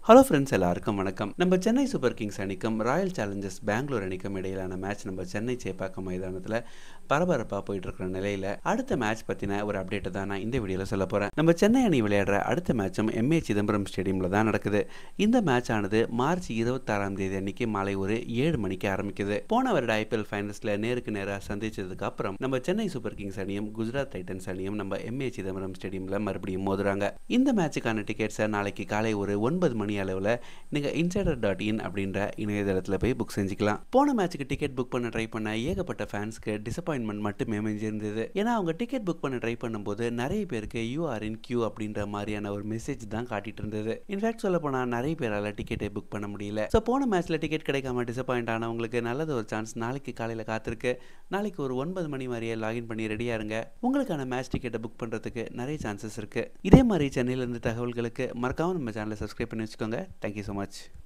hello friends எல்லாருக்கும் வணக்கம் நம்ம சென்னை சூப்பர் கிங்ஸ் அணிக்கும் ராயல் சேலஞ்சர்ஸ் பெங்களூர் அணிக்கும் இடையிலான மேட்ச் நம்ம சென்னை சேப்பாக்கம் மைதானத்தில் பரபரப்பாக போயிட்டு இருக்கிற நிலையில் அடுத்த மேட்ச் பற்றின ஒரு அப்டேட்டை தான் நான் இந்த வீடியோவில் சொல்ல போகிறேன் நம்ம சென்னை அணி விளையாடுற அடுத்த மேட்சும் எம்ஏ சிதம்பரம் ஸ்டேடியமில் தான் நடக்குது இந்த மேட்ச் ஆனது மார்ச் இருபத்தாறாம் தேதி அன்னைக்கு மாலை ஒரு ஏழு மணிக்கு ஆரம்பிக்குது போன வருட ஐபிஎல் ஃபைனல்ஸில் நேருக்கு நேராக சந்திச்சதுக்கு அப்புறம் நம்ம சென்னை சூப்பர் கிங்ஸ் அணியும் குஜராத் டைட்டன்ஸ் அணியும் நம்ம எம்ஏ சிதம்பரம் ஸ்டேடியமில் மறுபடியும் மோதுறாங்க இந்த மேட்சுக்கான டிக்கெட்ஸை நாளைக்கு காலை ஒரு ஒன்பது மணி அளவில் நீங்கள் இன்சைடர் டாட் இன் அப்படின்ற இணையதளத்தில் போய் புக் செஞ்சுக்கலாம் போன மேட்ச்சுக்கு டிக்கெட் புக் பண்ண ட்ரை பண்ண ஏகப்பட்ட ஃபேன்ஸ்க்கு டிசப்பாயின்மெண்ட் மட்டுமே அமைஞ்சிருந்தது ஏன்னா அவங்க டிக்கெட் புக் பண்ண ட்ரை பண்ணும்போது நிறைய பேருக்கு யூஆர் இன் கியூ அப்படின்ற மாதிரியான ஒரு மெசேஜ் தான் காட்டிட்டு இருந்தது இன்ஃபேக்ட் சொல்ல போனால் நிறைய பேரால் டிக்கெட்டை புக் பண்ண முடியல ஸோ போன மேட்ச்சில் டிக்கெட் கிடைக்காம டிசப்பாயிண்ட் ஆனவங்களுக்கு நல்லது ஒரு சான்ஸ் நாளைக்கு காலையில் காத்திருக்கு நாளைக்கு ஒரு ஒன்பது மணி மாதிரியே லாகின் பண்ணி ரெடியாக இருங்க உங்களுக்கான மேட்ச் டிக்கெட்டை புக் பண்ணுறதுக்கு நிறைய சான்சஸ் இருக்குது இதே மாதிரி சென்னையிலேருந்து தகவல்களுக்கு மறக்காமல் நம்ம சேனலை சப்ஸ்கிரைப் பண்ணி வச்சுக்கோங்க தேங்க்யூ ஸோ மச்